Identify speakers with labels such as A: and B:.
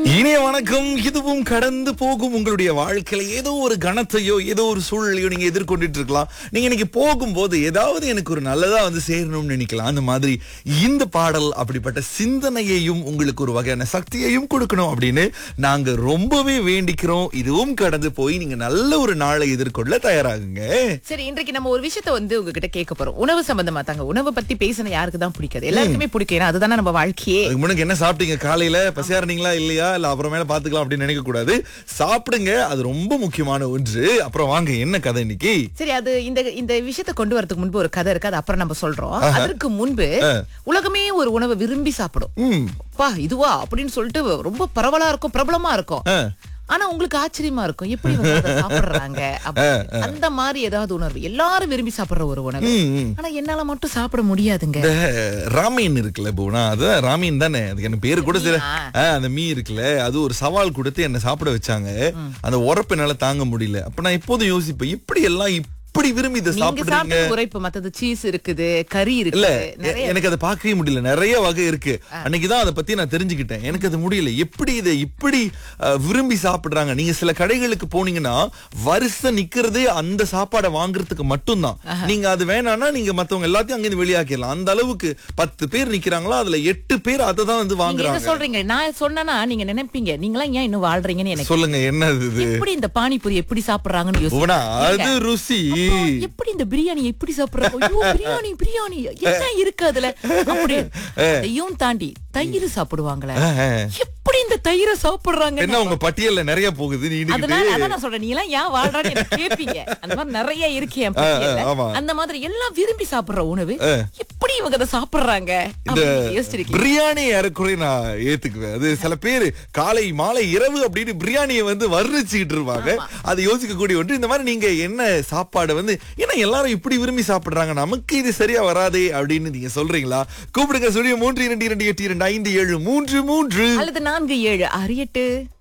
A: இனிய வணக்கம் இதுவும் கடந்து போகும் உங்களுடைய வாழ்க்கையில ஏதோ ஒரு கணத்தையோ ஏதோ ஒரு சூழலையோ நீங்க எதிர்கொண்டுட்டு இருக்கலாம் நீங்க இன்னைக்கு போகும்போது ஏதாவது எனக்கு ஒரு நல்லதா வந்து சேரணும்னு நினைக்கலாம் அந்த மாதிரி இந்த பாடல் அப்படிப்பட்ட சிந்தனையையும் உங்களுக்கு ஒரு வகையான சக்தியையும் கொடுக்கணும் அப்படின்னு நாங்க ரொம்பவே வேண்டிக்கிறோம் இதுவும் கடந்து போய் நீங்க நல்ல ஒரு நாளை எதிர்கொள்ள தயாராகுங்க
B: சரி இன்றைக்கு நம்ம ஒரு விஷயத்த வந்து உங்ககிட்ட கேட்க போறோம் உணவு சம்பந்தமா தாங்க உணவை பத்தி பேசின யாருக்கு தான் பிடிக்காது எல்லாருக்குமே பிடிக்கும் ஏன்னா அதுதானே நம்ம வாழ்க்கையே
A: அதுக்கு முன்னாடி என்ன சாப்பிட்டீங்க காலையில பசியா இருந்தீங்களா இல்லையா இல்ல அப்புறமேல பாத்துக்கலாம் அப்படின்னு நினைக்க கூடாது சாப்பிடுங்க அது ரொம்ப முக்கியமான ஒன்று அப்புறம் வாங்க என்ன கதை இன்னைக்கு
B: சரி அது இந்த இந்த விஷயத்த கொண்டு வரதுக்கு முன்பு ஒரு கதை இருக்கு அது அப்புறம் நம்ம சொல்றோம் அதற்கு முன்பு உலகமே ஒரு உணவை விரும்பி சாப்பிடும்
A: ம்
B: பா இதுவா அப்படின்னு சொல்லிட்டு ரொம்ப பரவலா இருக்கும் பிரபலமா இருக்கும்
A: ஆ.
B: ஆனா உங்களுக்கு ஆச்சரியமா இருக்கும் எப்படி இவங்க அதை சாப்பிடுறாங்க அப்படின்னு. அந்த மாதிரி ஏதாவது உணர்வு எல்லாரும் விரும்பி சாப்பிடுற ஒரு உணவு
A: ம், ம்.
B: ஆனா என்னால மட்டும் சாப்பிட முடியாதுங்க
A: இந்த ராமீன் இருக்குல்ல போனா அது ராமீன் தானே அதுக்கு எனக்கு பேரு கூட சில
B: மீனா?
A: ஆ, அந்த மீ இருக்குல்ல அது ஒரு சவால் கொடுத்து என்ன சாப்பிட வச்சாங்க அந்த உரப்பு என்னால தாங்க முடியல அப்ப நான் இப்போதும் யோசிப்பேன் இப்படி எல்லாம் இப்படி விரும்பி இதை
B: நீங்க
A: சாப்பிடுறீங்க
B: சாப்பிட்ட உரைப்பு மத்தது சீஸ் இருக்குது கறி
A: இல்ல
B: இருக்கு நிறைய
A: எ- எனக்கு அதை பார்க்கவே முடியல நிறைய வகை இருக்கு அன்னைக்குதான் அதை பத்தி நான் தெரிஞ்சுக்கிட்டேன் எனக்கு அது முடியல எப்படி இதை இப்படி அஹ், விரும்பி சாப்பிடுறாங்க நீங்க சில கடைகளுக்கு போனீங்கன்னா வரிசை நிக்கிறதே அந்த சாப்பாடை வாங்குறதுக்கு மட்டும்தான் நீங்க அது வேணாம்னா நீங்க மத்தவங்க எல்லாத்தையும் அங்கிருந்து வெளியாக்கிடலாம் அந்த அளவுக்கு பத்து பேர் நிக்கிறாங்களா அதுல எட்டு பேர் அதை தான் வந்து
B: நீங்க என்ன
A: வாங்குறாங்க
B: சொல்றீங்க நான் சொன்னா நீங்க நினைப்பீங்க நீங்களாம் ஏன் இன்னும் வாழ்றீங்கன்னு எனக்கு
A: சொல்லுங்க என்ன இது
B: எப்படி இந்த பானிபூரி எப்படி சாப்பிடுறாங்கன்னு
A: புவனா,
B: யோசிச்சு
A: அது ருசி
B: எப்படி இந்த பிரியாணி எப்படி சாப்பிடுறாங்க ஐயோ பிரியாணி பிரியாணி என்ன இருக்கு அதுல அப்படி அதையும் தாண்டி தயிர் சாப்பிடுவாங்களே எப்படி இந்த தயிரை சாப்பிடுறாங்க
A: என்ன உங்க பட்டியல்ல நிறைய போகுது நீ இன்னைக்கு
B: அதனால அதான் நான் சொல்றேன் நீ எல்லாம் ஏன் வாழ்றான்னு எனக்கு கேப்பீங்க அந்த மாதிரி நிறைய இருக்கு என் பட்டியல்ல.
A: ஆமா.
B: அந்த மாதிரி எல்லாம் விரும்பி சாப்பிடுற உணவு எப்படி இவங்க அதை சாப்பிடுறாங்க அப்படின்னு யோசிச்சிருக்கீங்க
A: பிரியாணி ஏறக்குறைய நான் ஏத்துக்குவேன் அது சில பேர் காலை மாலை இரவு அப்படின்னு பிரியாணியை வந்து வர்ணிச்சுக்கிட்டு இருப்பாங்க அது யோசிக்கக்கூடிய ஒன்று இந்த மாதிரி நீங்க என்ன சாப்பாடு வந்து ஏன்னா எல்லாரும் இப்படி விரும்பி சாப்பிடுறாங்க நமக்கு இது சரியா வராதே அப்படின்னு நீங்க சொல்றீங்களா கூப்பிடுங்க சொல்லிய மூன்று இரண்டு இரண்டு எட்டு இரண்டு ஐந்து ஏழு மூன்று மூன்று
B: அல்லது நான்கு ஏழு ஆறு எட்டு